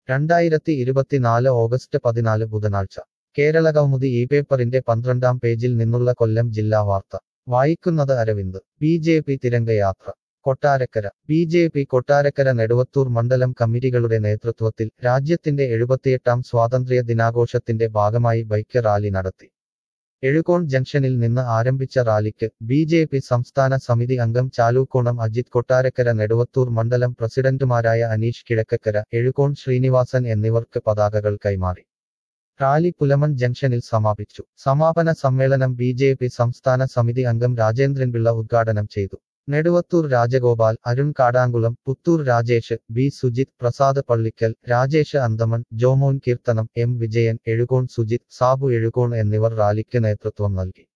രണ്ടായിരത്തി ഇരുപത്തിനാല് ഓഗസ്റ്റ് പതിനാല് ബുധനാഴ്ച കേരളകൗമുദി ഈ പേപ്പറിന്റെ പന്ത്രണ്ടാം പേജിൽ നിന്നുള്ള കൊല്ലം ജില്ലാ വാർത്ത വായിക്കുന്നത് അരവിന്ദ് ബി ജെ പി തിരംഗയാത്ര Kottarakkara B J P Kottarakkara Neduvathur മണ്ഡലം കമ്മിറ്റികളുടെ നേതൃത്വത്തിൽ രാജ്യത്തിന്റെ എഴുപത്തിയെട്ടാം സ്വാതന്ത്ര്യ ദിനാഘോഷത്തിന്റെ ഭാഗമായി ബൈക്ക് റാലി നടത്തി എഴുകോൺ ജംഗ്ഷനിൽ നിന്ന് ആരംഭിച്ച റാലിക്ക് ബി ജെ പി സംസ്ഥാന സമിതി അംഗം ചാലൂക്കോണം അജിത് കൊട്ടാരക്കര നെടുവത്തൂർ മണ്ഡലം പ്രസിഡന്റുമാരായ അനീഷ് കിഴക്കക്കര എഴുകോൺ ശ്രീനിവാസൻ എന്നിവർക്ക് പതാകകൾ കൈമാറി റാലി പുലമൺ ജംഗ്ഷനിൽ സമാപിച്ചു സമാപന സമ്മേളനം ബി ജെ പി സംസ്ഥാന സമിതി അംഗം രാജേന്ദ്രൻപിള്ള ഉദ്ഘാടനം ചെയ്തു നെടുവത്തൂർ രാജഗോപാൽ അരുൺ കാടാങ്കുളം പുത്തൂർ രാജേഷ് ബി സുജിത് പ്രസാദ് പള്ളിക്കൽ രാജേഷ് അന്തമൺ ജോമോൻ കീർത്തനം എം വിജയൻ എഴുകോൺ സുജിത് സാബു എഴുകോൺ എന്നിവർ റാലിക്ക് നേതൃത്വം നൽകി